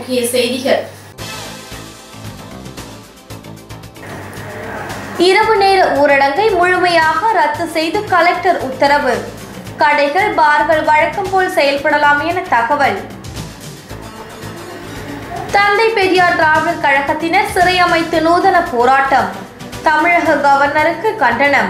முக்கிய செய்திகள் இரவு நேர ஊரடங்கை முழுமையாக ரத்து செய்து கலெக்டர் உத்தரவு கடைகள் பார்கள் வழக்கம் போல் செயல்படலாம் என தகவல் தந்தை பெரியார் திராவிடர் கழகத்தினர் சிறை அமைத்து நூதன போராட்டம் தமிழக கவர்னருக்கு கண்டனம்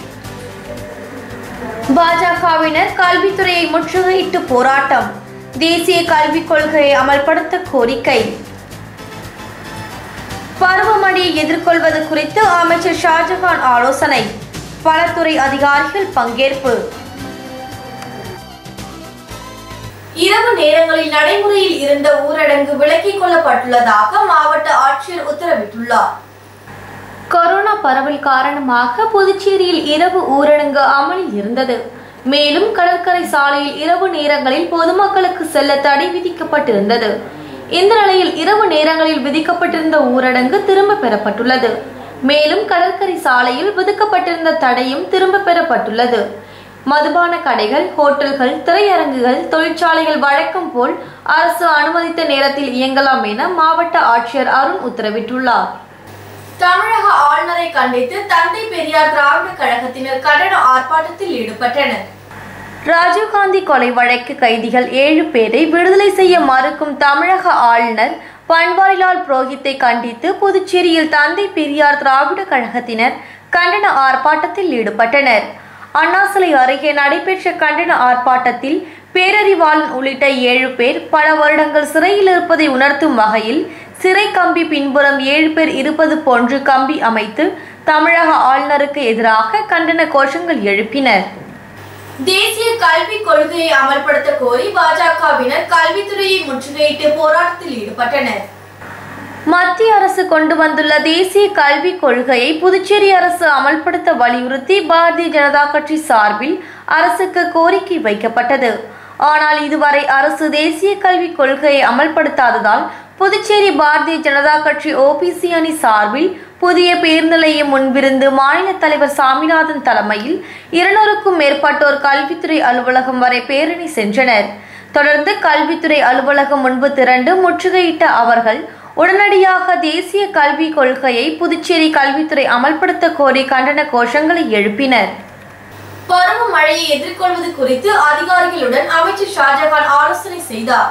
பாஜகவினர் கல்வித்துறையை முற்றுகையிட்டு போராட்டம் தேசிய கல்விக் கொள்கையை அமல்படுத்த கோரிக்கை பருவமழையை எதிர்கொள்வது குறித்து அமைச்சர் ஷாஜகான் ஆலோசனை பல துறை அதிகாரிகள் பங்கேற்பு இரவு நேரங்களில் நடைமுறையில் இருந்த ஊரடங்கு விலக்கிக் கொள்ளப்பட்டுள்ளதாக மாவட்ட ஆட்சியர் உத்தரவிட்டுள்ளார் கொரோனா பரவல் காரணமாக புதுச்சேரியில் இரவு ஊரடங்கு அமலில் இருந்தது மேலும் கடற்கரை சாலையில் இரவு நேரங்களில் பொதுமக்களுக்கு செல்ல தடை விதிக்கப்பட்டிருந்தது இந்த நிலையில் இரவு நேரங்களில் விதிக்கப்பட்டிருந்த ஊரடங்கு திரும்ப பெறப்பட்டுள்ளது மேலும் கடற்கரை சாலையில் விதிக்கப்பட்டிருந்த தடையும் திரும்ப பெறப்பட்டுள்ளது மதுபான கடைகள் ஹோட்டல்கள் திரையரங்குகள் தொழிற்சாலைகள் வழக்கம் போல் அரசு அனுமதித்த நேரத்தில் இயங்கலாம் என மாவட்ட ஆட்சியர் அருண் உத்தரவிட்டுள்ளார் தமிழக ஆளுநரை கண்டித்து தந்தை பெரியார் திராவிட கழகத்தினர் கண்டன ஆர்ப்பாட்டத்தில் ஈடுபட்டனர் ராஜீவ்காந்தி கொலை வழக்கு கைதிகள் ஏழு பேரை விடுதலை செய்ய மறுக்கும் தமிழக ஆளுநர் பன்வாரிலால் புரோஹித்தை கண்டித்து புதுச்சேரியில் தந்தை பெரியார் திராவிட கழகத்தினர் கண்டன ஆர்ப்பாட்டத்தில் ஈடுபட்டனர் அண்ணாசிலை அருகே நடைபெற்ற கண்டன ஆர்ப்பாட்டத்தில் பேரறிவாளன் உள்ளிட்ட ஏழு பேர் பல வருடங்கள் சிறையில் இருப்பதை உணர்த்தும் வகையில் சிறை கம்பி பின்புறம் ஏழு பேர் இருப்பது போன்று கம்பி அமைத்து தமிழக ஆளுநருக்கு எதிராக கண்டன கோஷங்கள் எழுப்பினர் தேசிய கல்விக் கொள்கையை அமல்படுத்த கோரி பாஜகவினர் கல்வித்துறையை முற்றுகையிட்டு போராட்டத்தில் ஈடுபட்டனர் மத்திய அரசு கொண்டு வந்துள்ள தேசிய கல்விக் கொள்கையை புதுச்சேரி அரசு அமல்படுத்த வலியுறுத்தி பாரதிய ஜனதா கட்சி சார்பில் அரசுக்கு கோரிக்கை வைக்கப்பட்டது ஆனால் இதுவரை அரசு தேசிய கல்விக் கொள்கையை அமல்படுத்தாததால் புதுச்சேரி பாரதிய ஜனதா கட்சி ஓபிசி அணி சார்பில் புதிய பேர் நிலையம் முன்பிருந்து மாநில தலைவர் சாமிநாதன் தலைமையில் இருநூறுக்கும் மேற்பட்டோர் கல்வித்துறை அலுவலகம் வரை பேரணி சென்றனர் தொடர்ந்து கல்வித்துறை அலுவலகம் முன்பு திரண்டு முற்றுகையிட்ட அவர்கள் உடனடியாக தேசிய கல்விக் கொள்கையை புதுச்சேரி கல்வித்துறை அமல்படுத்த கோரி கண்டன கோஷங்களை எழுப்பினர் பருவமழையை எதிர்கொள்வது குறித்து அதிகாரிகளுடன் அமைச்சர் ஷாஜகான் ஆலோசனை செய்தார்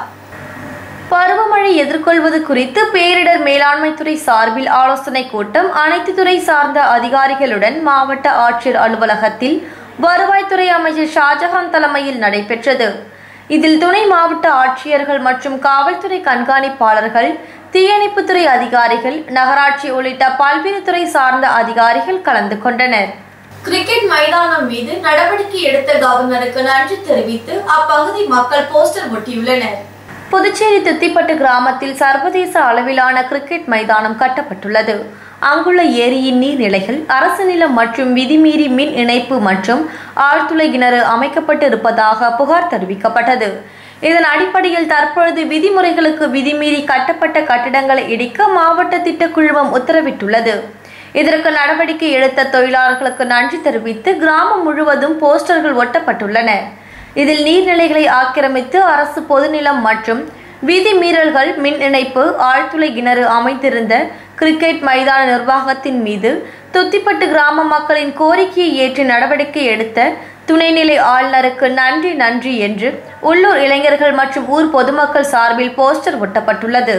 பருவமழை எதிர்கொள்வது குறித்து பேரிடர் மேலாண்மை துறை சார்பில் ஆலோசனை கூட்டம் அனைத்து துறை சார்ந்த அதிகாரிகளுடன் மாவட்ட ஆட்சியர் அலுவலகத்தில் வருவாய்த்துறை அமைச்சர் ஷாஜகான் தலைமையில் நடைபெற்றது இதில் துணை மாவட்ட ஆட்சியர்கள் மற்றும் காவல்துறை கண்காணிப்பாளர்கள் தீயணைப்புத்துறை அதிகாரிகள் நகராட்சி உள்ளிட்ட பல்வேறு துறை சார்ந்த அதிகாரிகள் கலந்து கொண்டனர் கிரிக்கெட் மைதானம் மீது நடவடிக்கை எடுத்த கவர்னருக்கு நன்றி தெரிவித்து அப்பகுதி மக்கள் போஸ்டர் ஒட்டியுள்ளனர் புதுச்சேரி தித்திப்பட்டு கிராமத்தில் சர்வதேச அளவிலான கிரிக்கெட் மைதானம் கட்டப்பட்டுள்ளது அங்குள்ள ஏரியின் நீர்நிலைகள் அரசு நிலம் மற்றும் விதிமீறி மின் இணைப்பு மற்றும் ஆழ்துளை கிணறு அமைக்கப்பட்டு இருப்பதாக புகார் தெரிவிக்கப்பட்டது இதன் அடிப்படையில் தற்பொழுது விதிமுறைகளுக்கு விதிமீறி கட்டப்பட்ட கட்டிடங்களை இடிக்க மாவட்ட திட்டக்குழுமம் உத்தரவிட்டுள்ளது இதற்கு நடவடிக்கை எடுத்த தொழிலாளர்களுக்கு நன்றி தெரிவித்து கிராமம் முழுவதும் போஸ்டர்கள் ஒட்டப்பட்டுள்ளன இதில் நீர்நிலைகளை ஆக்கிரமித்து அரசு பொதுநிலம் மற்றும் விதி மீறல்கள் மின் இணைப்பு ஆழ்துளை கிணறு அமைத்திருந்த கிரிக்கெட் மைதான நிர்வாகத்தின் மீது துத்திப்பட்டு கிராம மக்களின் கோரிக்கையை ஏற்று நடவடிக்கை எடுத்த துணைநிலை ஆளுநருக்கு நன்றி நன்றி என்று உள்ளூர் இளைஞர்கள் மற்றும் ஊர் பொதுமக்கள் சார்பில் போஸ்டர் ஒட்டப்பட்டுள்ளது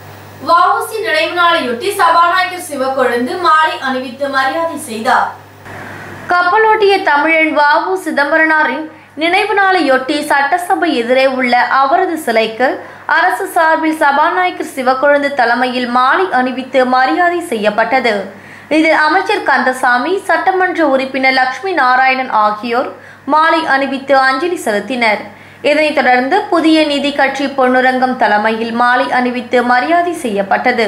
வஉசி நினைவு நாளையொட்டி சபாநாயகர் சிவக்கொழுந்து மாலை அணிவித்து மரியாதை செய்தார் கப்பலோட்டிய தமிழன் வாவு சிதம்பரனாரின் நினைவு நாளையொட்டி சட்டசபை எதிரே உள்ள அவரது சிலைக்கு அரசு சார்பில் சபாநாயகர் சிவக்கொழுந்து தலைமையில் மாலை அணிவித்து மரியாதை செய்யப்பட்டது இதில் அமைச்சர் கந்தசாமி சட்டமன்ற உறுப்பினர் லட்சுமி நாராயணன் ஆகியோர் மாலை அணிவித்து அஞ்சலி செலுத்தினர் இதனைத் தொடர்ந்து புதிய நீதி கட்சி பொன்னுரங்கம் தலைமையில் மாலை அணிவித்து மரியாதை செய்யப்பட்டது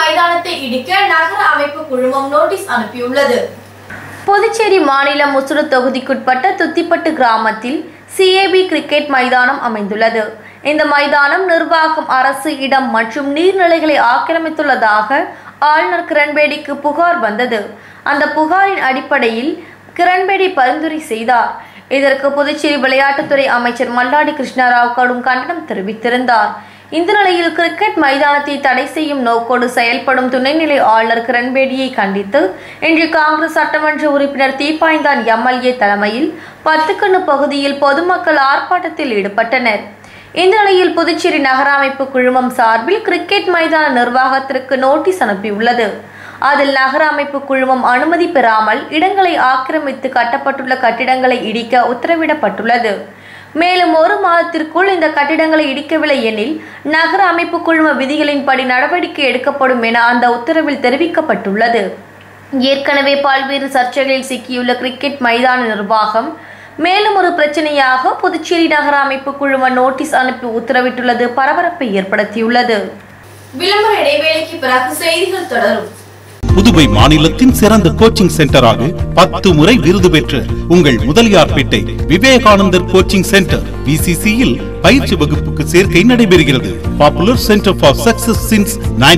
மைதானத்தை இடிக்க நகர அமைப்பு குழுமம் நோட்டீஸ் அனுப்பியுள்ளது புதுச்சேரி மாநிலம் முசுடு தொகுதிக்குட்பட்ட துத்திப்பட்டு கிராமத்தில் சிஏபி கிரிக்கெட் மைதானம் அமைந்துள்ளது இந்த மைதானம் நிர்வாகம் அரசு இடம் மற்றும் நீர்நிலைகளை ஆக்கிரமித்துள்ளதாக ஆளுநர் கிரண்பேடிக்கு புகார் வந்தது அந்த புகாரின் அடிப்படையில் கிரண்பேடி பரிந்துரை செய்தார் இதற்கு புதுச்சேரி விளையாட்டுத்துறை அமைச்சர் மல்லாடி கிருஷ்ணராவ் கடும் கண்டனம் தெரிவித்திருந்தார் இந்த நிலையில் கிரிக்கெட் மைதானத்தை தடை செய்யும் நோக்கோடு செயல்படும் துணைநிலை ஆளுநர் கிரண்பேடியை கண்டித்து இன்று காங்கிரஸ் சட்டமன்ற உறுப்பினர் தீப்பாய்ந்தான் எம்எல்ஏ தலைமையில் பத்துக்கண்ணு பகுதியில் பொதுமக்கள் ஆர்ப்பாட்டத்தில் ஈடுபட்டனர் இந்த நிலையில் புதுச்சேரி நகர அமைப்பு குழுமம் சார்பில் கிரிக்கெட் மைதான நிர்வாகத்திற்கு நோட்டீஸ் அனுப்பியுள்ளது அதில் நகர அமைப்பு குழுமம் அனுமதி பெறாமல் இடங்களை ஆக்கிரமித்து கட்டப்பட்டுள்ள கட்டிடங்களை இடிக்க உத்தரவிடப்பட்டுள்ளது மேலும் ஒரு மாதத்திற்குள் இந்த கட்டிடங்களை இடிக்கவில்லை எனில் நகர அமைப்பு குழும விதிகளின்படி நடவடிக்கை எடுக்கப்படும் என அந்த உத்தரவில் தெரிவிக்கப்பட்டுள்ளது ஏற்கனவே பல்வேறு சர்ச்சைகளில் சிக்கியுள்ள கிரிக்கெட் மைதான நிர்வாகம் மேலும் ஒரு பிரச்சனையாக புதுச்சேரி நகர அமைப்பு குழும நோட்டீஸ் அனுப்பி உத்தரவிட்டுள்ளது பரபரப்பை ஏற்படுத்தியுள்ளது விளம்பர இடைவேளைக்கு பிறகு செய்திகள் தொடரும் புதுவை மாநிலத்தின் சிறந்த கோச்சிங் சென்டராக பத்து முறை விருது பெற்ற உங்கள் முதலியார்பேட்டை விவேகானந்தர் கோச்சிங் சென்டர் விசிசியில் பயிற்சி வகுப்புக்கு சேர்க்கை நடைபெறுகிறது popular centre for success since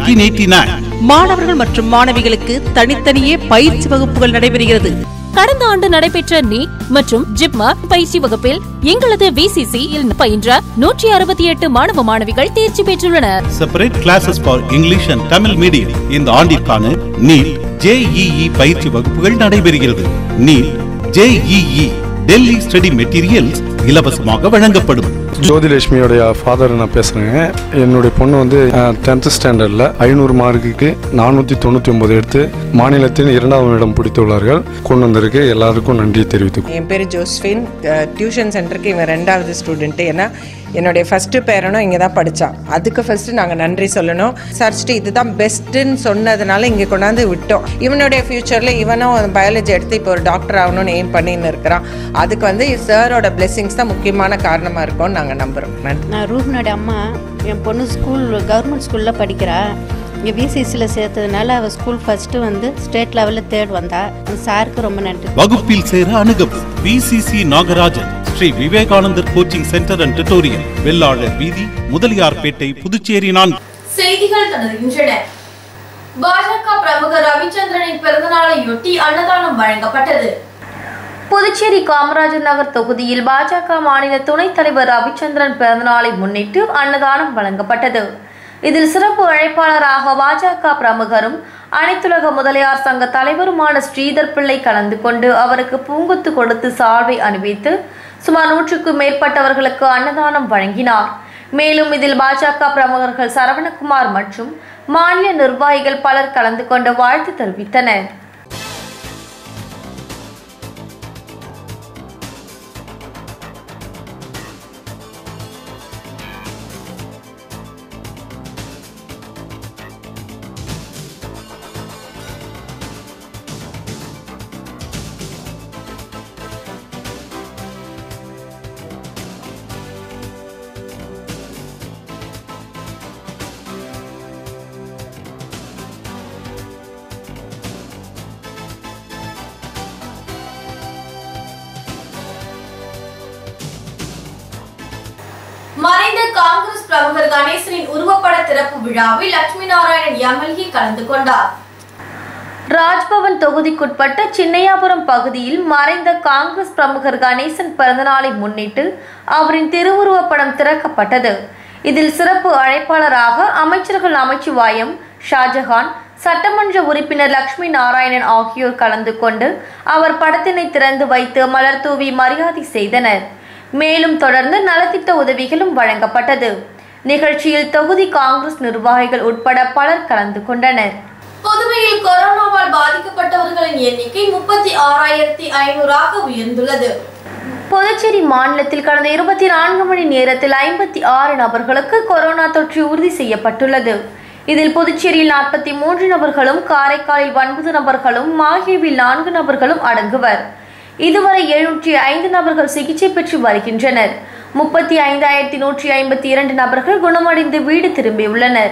1989 மாணவர்கள் மற்றும் மாணவிகளுக்கு தனித்தனியே பயிற்சி வகுப்புகள் நடைபெறுகிறது கடந்த ஆண்டு நடைபெற்ற நீட் மற்றும் ஜிப்மா பயிற்சி வகுப்பில் எங்களது விசிசி இல் பயின்ற நூற்றி அறுபத்தி எட்டு மாணவ மாணவிகள் தேர்ச்சி பெற்றுள்ளனர் separate classes for English and Tamil medium இந்த ஆண்டிற்கான நீட் ஜேஇஇ பயிற்சி வகுப்புகள் நடைபெறுகிறது NEET JEE daily study materials இலவசமாக வழங்கப்படும் ஜோதிலட்சுமியோடைய ஃபாதர் நான் பேசுகிறேங்க என்னுடைய பொண்ணு வந்து டென்த்து ஸ்டாண்டர்டில் ஐநூறு மார்க்குக்கு நானூற்றி தொண்ணூற்றி ஒம்பது எடுத்து மாநிலத்தில் இரண்டாவது இடம் பிடித்துள்ளார்கள் கொண்டு வந்திருக்கு எல்லாருக்கும் நன்றி தெரிவித்துக் என் பேர் ஜோஸ்ஃபின் டியூஷன் சென்டருக்கு இவன் ரெண்டாவது ஸ்டூடெண்ட்டு ஏன்னா என்னுடைய ஃபஸ்ட்டு பேரனும் இங்கே தான் படித்தான் அதுக்கு ஃபஸ்ட்டு நாங்கள் நன்றி சொல்லணும் சர்ச்ட்டு இதுதான் பெஸ்ட்டுன்னு சொன்னதுனால இங்கே கொண்டாந்து விட்டோம் இவனுடைய ஃப்யூச்சரில் இவனும் பயாலஜி எடுத்து இப்போ ஒரு டாக்டர் ஆகணும்னு எய்ம் பண்ணின்னு இருக்கிறான் அதுக்கு வந்து சாரோட பிளெஸிங்ஸ் தான் முக்கியமான காரணமாக இருக்கும்னு நாங்கள் நம்புகிறோம் நன்றி நான் ரூபினோட அம்மா என் பொண்ணு ஸ்கூல் கவர்மெண்ட் ஸ்கூலில் படிக்கிறா இங்கே பிசிசியில் சேர்த்ததுனால அவள் ஸ்கூல் ஃபஸ்ட்டு வந்து ஸ்டேட் லெவலில் தேர்ட் வந்தா அந்த சாருக்கு ரொம்ப நன்றி வகுப்பில் சேர அணுகவும் VCC Nagarajan Sri Vivekanandar coaching centre and tutorial Vellalar வீதி முதலியார்பேட்டை புதுச்சேரி நான் செய்திகள் தொடர்கின்றன பாஜக பிரமுகர் ரவிச்சந்திரனின் பிறந்தநாளையொட்டி அன்னதானம் வழங்கப்பட்டது புதுச்சேரி காமராஜர் நகர் தொகுதியில் பாஜக மாநில துணைத் தலைவர் ரவிச்சந்திரன் பிறந்தநாளை முன்னிட்டு அன்னதானம் வழங்கப்பட்டது இதில் சிறப்பு அழைப்பாளராக பாஜக பிரமுகரும் அனைத்துலக முதலியார் சங்க தலைவருமான ஸ்ரீதர் பிள்ளை கலந்து கொண்டு அவருக்கு பூங்குத்து கொடுத்து சால்வை அணிவித்து சுமார் நூற்றுக்கும் மேற்பட்டவர்களுக்கு அன்னதானம் வழங்கினார் மேலும் இதில் பாஜக பிரமுகர்கள் சரவணகுமார் மற்றும் மாநில நிர்வாகிகள் பலர் கலந்து கொண்டு வாழ்த்து தெரிவித்தனர் மறைந்த காங்கிரஸ் பிரமுகர் கணேசனின் உருவப்பட திறப்பு விழாவில் லட்சுமி நாராயணன் எம்எல்ஏ கலந்து கொண்டார் ராஜ்பவன் தொகுதிக்குட்பட்ட சின்னையாபுரம் பகுதியில் மறைந்த காங்கிரஸ் பிரமுகர் கணேசன் பிறந்தநாளை முன்னிட்டு அவரின் திருவுருவப்படம் திறக்கப்பட்டது இதில் சிறப்பு அழைப்பாளராக அமைச்சர்கள் நமச்சிவாயம் ஷாஜஹான் சட்டமன்ற உறுப்பினர் லட்சுமி நாராயணன் ஆகியோர் கலந்து கொண்டு அவர் படத்தினை திறந்து வைத்து மலர் தூவி மரியாதை செய்தனர் மேலும் தொடர்ந்து நலத்திட்ட உதவிகளும் வழங்கப்பட்டது நிகழ்ச்சியில் தொகுதி காங்கிரஸ் நிர்வாகிகள் உட்பட பலர் கலந்து கொண்டனர் புதுவையில் கொரோனாவால் பாதிக்கப்பட்டவர்களின் எண்ணிக்கை முப்பத்தி ஆறாயிரத்தி ஐநூறாக உயர்ந்துள்ளது புதுச்சேரி மாநிலத்தில் கடந்த இருபத்தி நான்கு மணி நேரத்தில் ஐம்பத்தி ஆறு நபர்களுக்கு கொரோனா தொற்று உறுதி செய்யப்பட்டுள்ளது இதில் புதுச்சேரியில் நாற்பத்தி மூன்று நபர்களும் காரைக்காலில் ஒன்பது நபர்களும் மாஹேவில் நான்கு நபர்களும் அடங்குவர் இதுவரை எழுநூற்றி ஐந்து நபர்கள் சிகிச்சை பெற்று வருகின்றனர் முப்பத்தி ஐந்தாயிரத்தி நூற்றி ஐம்பத்தி இரண்டு நபர்கள் குணமடைந்து வீடு திரும்பியுள்ளனர்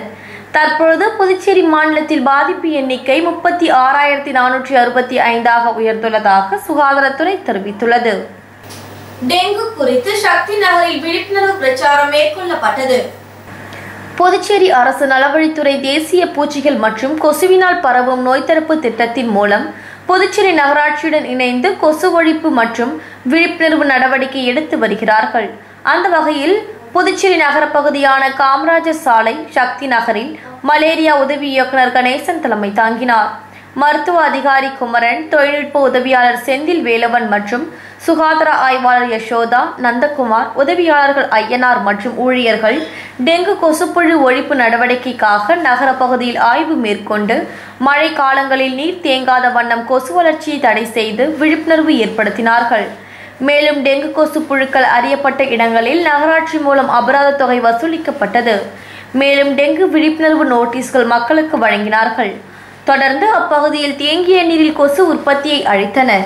தற்பொழுது புதுச்சேரி மாநிலத்தில் பாதிப்பு எண்ணிக்கை முப்பத்தி ஆறாயிரத்தி நானூற்றி அறுபத்தி ஐந்தாக உயர்ந்துள்ளதாக சுகாதாரத்துறை தெரிவித்துள்ளது டெங்கு குறித்து சக்தி நகரில் விழிப்புணர்வு பிரச்சாரம் மேற்கொள்ளப்பட்டது புதுச்சேரி அரசு நலவழித்துறை தேசிய பூச்சிகள் மற்றும் கொசுவினால் பரவும் நோய் தடுப்பு திட்டத்தின் மூலம் புதுச்சேரி நகராட்சியுடன் இணைந்து கொசு ஒழிப்பு மற்றும் விழிப்புணர்வு நடவடிக்கை எடுத்து வருகிறார்கள் அந்த வகையில் புதுச்சேரி நகர பகுதியான காமராஜர் சாலை சக்தி நகரில் மலேரியா உதவி இயக்குனர் கணேசன் தலைமை தாங்கினார் மருத்துவ அதிகாரி குமரன் தொழில்நுட்ப உதவியாளர் செந்தில் வேலவன் மற்றும் சுகாதார ஆய்வாளர் யசோதா நந்தகுமார் உதவியாளர்கள் ஐயனார் மற்றும் ஊழியர்கள் டெங்கு கொசுப்புழு ஒழிப்பு நடவடிக்கைக்காக நகர பகுதியில் ஆய்வு மேற்கொண்டு மழை காலங்களில் நீர் தேங்காத வண்ணம் கொசு வளர்ச்சியை தடை செய்து விழிப்புணர்வு ஏற்படுத்தினார்கள் மேலும் டெங்கு கொசு புழுக்கள் அறியப்பட்ட இடங்களில் நகராட்சி மூலம் அபராத தொகை வசூலிக்கப்பட்டது மேலும் டெங்கு விழிப்புணர்வு நோட்டீஸ்கள் மக்களுக்கு வழங்கினார்கள் தொடர்ந்து அப்பகுதியில் தேங்கிய நீரில் கொசு உற்பத்தியை அழித்தனர்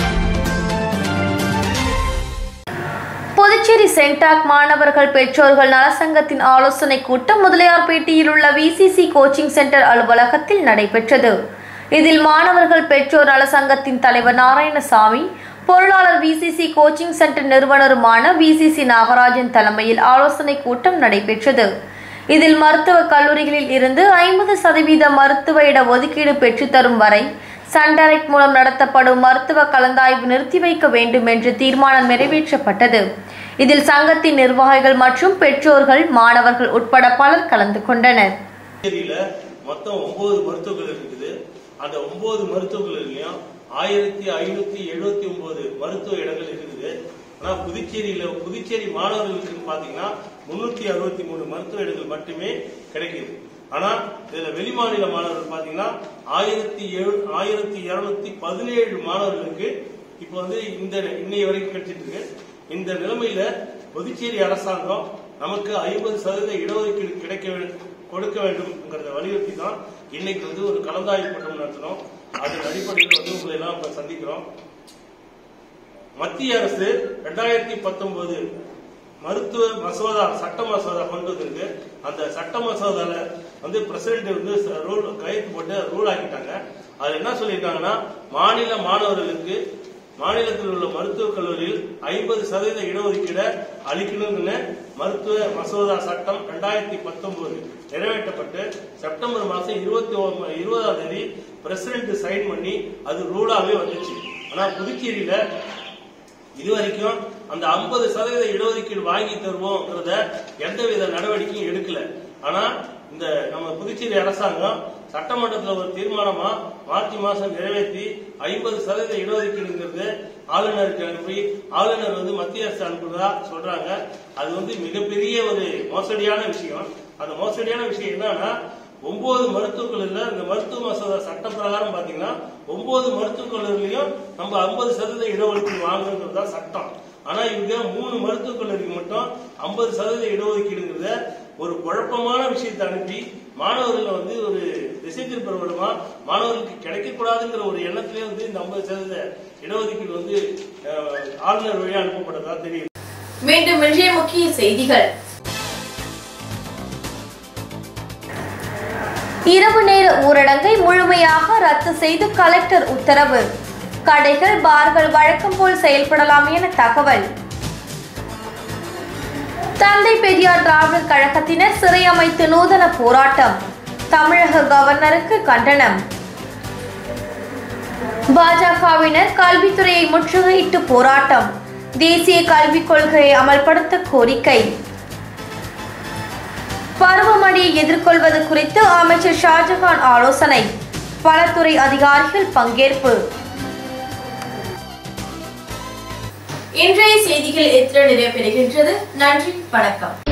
புதுச்சேரி சென்டாக் மாணவர்கள் பெற்றோர்கள் நலசங்கத்தின் ஆலோசனை கூட்டம் முதலியார்பேட்டையில் உள்ள விசிசி கோச்சிங் சென்டர் அலுவலகத்தில் நடைபெற்றது இதில் மாணவர்கள் பெற்றோர் நலசங்கத்தின் தலைவர் நாராயணசாமி பொருளாளர் விசிசி கோச்சிங் சென்டர் நிறுவனருமான விசிசி நாகராஜன் தலைமையில் ஆலோசனை கூட்டம் நடைபெற்றது இதில் மருத்துவக் கல்லூரிகளில் இருந்து ஐம்பது சதவீத மருத்துவ இட ஒதுக்கீடு பெற்றுத்தரும் வரை சன்டைரக்ட் மூலம் நடத்தப்படும் மருத்துவ கலந்தாய்வு நிறுத்தி வைக்க வேண்டும் என்று தீர்மானம் நிறைவேற்றப்பட்டது இதில் சங்கத்தின் நிர்வாகிகள் மற்றும் பெற்றோர்கள் மாணவர்கள் உட்பட பலர் கலந்து கொண்டனர் புதுச்சேரியில மொத்தம் ஒன்பது மருத்துவர்கள் இருக்குது அந்த ஒன்பது மருத்துவர்கள்லயும் ஆயிரத்தி ஐநூத்தி எழுபத்தி ஒன்பது மருத்துவ இடங்கள் இருக்குது ஆனா புதுச்சேரியில புதுச்சேரி மாணவர்களுக்கு பாத்தீங்கன்னா முன்னூத்தி அறுபத்தி மூணு மருத்துவ இடங்கள் மட்டுமே கிடைக்குது ஆனா இதுல வெளிமாநில மாணவர்கள் பாத்தீங்கன்னா ஆயிரத்தி ஏழு ஆயிரத்தி இருநூத்தி பதினேழு மாணவர்களுக்கு இப்ப வந்து இந்த இன்னைய வரைக்கும் கிடைச்சிட்டு இருக்கு இந்த நிலைமையில புதுச்சேரி அரசாங்கம் நமக்கு ஐம்பது சதவீத இடஒதுக்கீடு கிடைக்க வேண்டும் கொடுக்க வேண்டும்ங்கிறத வலியுறுத்தி தான் இன்னைக்கு வந்து ஒரு கலந்தாய்வு கூட்டம் நடத்தினோம் அதன் அடிப்படையில் வந்து உங்களை எல்லாம் இப்ப சந்திக்கிறோம் மத்திய அரசு ரெண்டாயிரத்தி பத்தொன்பது மருத்துவ மசோதா சட்ட மசோதா கொண்டு வந்திருக்கு அந்த சட்ட மசோதால வந்து பிரசிடென்ட் வந்து ரூல் கையெழுத்து போட்டு ரூல் ஆக்கிட்டாங்க அதுல என்ன சொல்லியிருக்காங்கன்னா மாநில மாணவர்களுக்கு மாநிலத்தில் உள்ள மருத்துவக் கல்லூரியில் ஐம்பது சதவீத இடஒதுக்கீடை அளிக்கணும்னு மருத்துவ மசோதா சட்டம் ரெண்டாயிரத்தி பத்தொன்பது நிறைவேற்றப்பட்டு செப்டம்பர் மாசம் இருபத்தி இருபதாம் தேதி பிரசிடென்ட் சைன் பண்ணி அது ரூலாவே வந்துச்சு ஆனா புதுச்சேரியில இதுவரைக்கும் அந்த 50% சதவீத இடஒதுக்கீடு வாங்கி தருவோம்ங்கிறத எந்தவித நடவடிக்கையும் எடுக்கல ஆனா இந்த நம்ம புதுச்சேரி அரசாங்கம் சட்டமன்றத்துல ஒரு தீர்மானமா மார்ச் மாசம் நிறைவேற்றி ஐம்பது சதவீத இடஒதுக்கீடுங்கிறது ஆளுநருக்கு அனுப்பி ஆளுநர் வந்து மத்திய அரசு அனுப்புறதா சொல்றாங்க அது வந்து மிகப்பெரிய ஒரு மோசடியான விஷயம் அந்த மோசடியான விஷயம் என்னன்னா ஒன்பது மருத்துவக் கல்லூரில இந்த மருத்துவ மசோதா சட்ட பிரகாரம் பாத்தீங்கன்னா ஒன்பது மருத்துவக் கல்லூரிலையும் நம்ம ஐம்பது சதவீத இடஒதுக்கீடு வாங்கணுங்கிறது தான் சட்டம் ஆனா இவங்க மூணு மருத்துவக் கல்லூரிக்கு மட்டும் ஐம்பது சதவீத இடஒதுக்கீடுங்கிறத ஒரு குழப்பமான விஷயத்தை அனுப்பி மாணவர்களை வந்து ஒரு திசை திருப்பல் மூலமா மாணவர்களுக்கு கிடைக்கக்கூடாதுங்கிற ஒரு எண்ணத்திலே வந்து இந்த ஐம்பது சதவீத இடஒதுக்கீடு வந்து அஹ், ஆளுநர் வழியா அனுப்பப்பட்டதா தெரியுது மீண்டும் இன்றைய முக்கிய செய்திகள் இரவு நேர ஊரடங்கை முழுமையாக ரத்து செய்து கலெக்டர் உத்தரவு கடைகள் பார்கள் வழக்கம் போல் செயல்படலாம் என தகவல் தந்தை பெரியார் திராவிடர் கழகத்தினர் சிறை அமைத்து நூதன போராட்டம் தமிழக கவர்னருக்கு கண்டனம் பாஜகவினர் கல்வித்துறையை முற்றுகையிட்டு போராட்டம் தேசிய கல்விக் கொள்கையை அமல்படுத்த கோரிக்கை பருவமழையை எதிர்கொள்வது குறித்து அமைச்சர் ஷாஜகான் ஆலோசனை பல துறை அதிகாரிகள் பங்கேற்பு இன்றைய செய்திகள் எத்தனை நிறைவு பெறுகின்றது நன்றி வணக்கம்